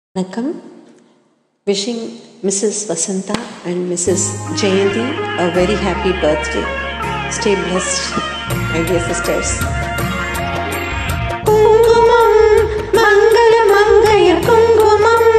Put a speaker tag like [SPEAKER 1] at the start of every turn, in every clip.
[SPEAKER 1] வணக்கம் wishing Mrs Vasantha and Mrs Jayanthi a very happy birthday stay blessed my dear sisters
[SPEAKER 2] குங்குமம் மங்கள மங்கைய குங்குமம்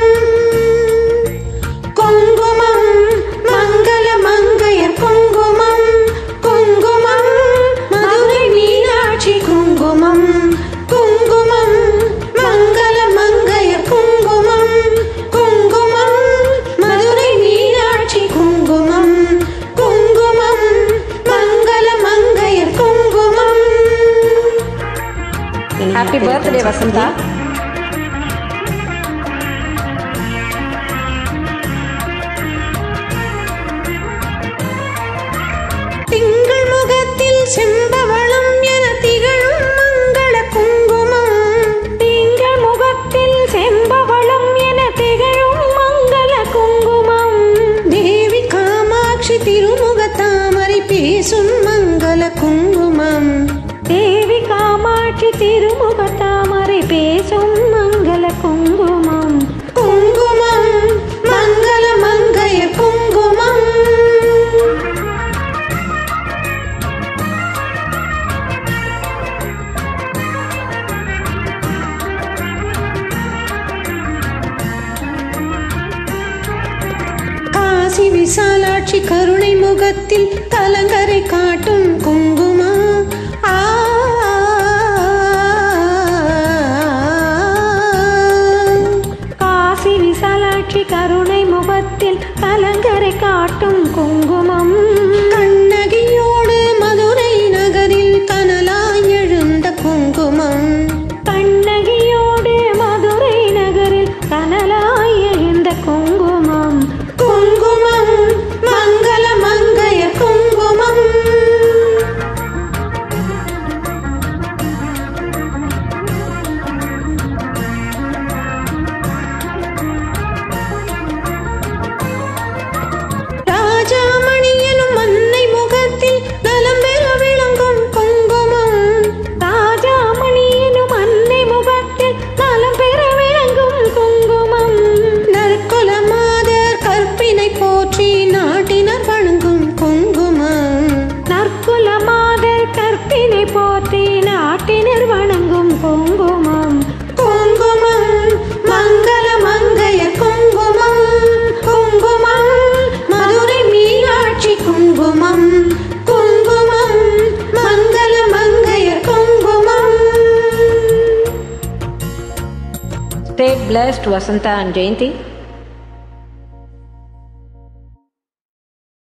[SPEAKER 2] குங்குமம் மங்கள மங்கைய குங்குமம் குங்குமம் மதுரை மீனாட்சி குங்குமம் குங்குமம் மங்கள மங்கைய குங்குமம் குங்குமம் மதுரை மீனாட்சி குங்குமம் குங்குமம் மங்கள மங்கைய குங்குமம்
[SPEAKER 3] ஹாப்பி பர்த்டே வசந்தா
[SPEAKER 2] திங்கள் முகத்தில் செம்பவளம் என திகழும் மங்கள குங்குமம் திங்கள் முகத்தில் செம்பவளம் என திகழும் மங்கள குங்குமம் தேவி காமாட்சி திருமுக தாமரை பேசும் மங்கள குங்குமம் தேவி காமாட்சி திருமுக தாமரை பேசும் மங்கள குங்குமம் குங்குமம் மங்கள மங்கைய குங்குமம் காசி விசாலாட்சி கருணை முகத்தில் கலங்கரை காட்டும் குங்குமா ஆ காசி விசாலாட்சி கருணை முகத்தில் கலங்கரை காட்டும் குங்குமம் கண்ணகியோடு மதுரை நகரில் கனலாய் எழுந்த குங்குமம் கண்ணகியோடு மதுரை நகரில் கனலாய் எழுந்த குங்குமம் குங்குமம் மங்கள மங்கைய குங்குமம் ராஜாமணி எனும் மன்னை முகத்தில் நலம் பெற விளங்கும் குங்குமம் ராஜாமணி எனும் அன்னை முகத்தில் நலம் பெற விளங்கும் குங்குமம் நற்குல மாதர் கற்பினை போற்றி நாட்டினர் வழங்கும் குங்குமம் நற்குல மாதர் கற்பினை போற்றி நாட்டினர் வணங்கும் குங்குமம் குங்குமம் மங்கள மங்கைய குங்குமம் குங்குமம் மதுரை மீனாட்சி குங்குமம் குங்குமம் மங்கள மங்கைய குங்குமம்
[SPEAKER 3] stay blessed Vasantha and Jayanthi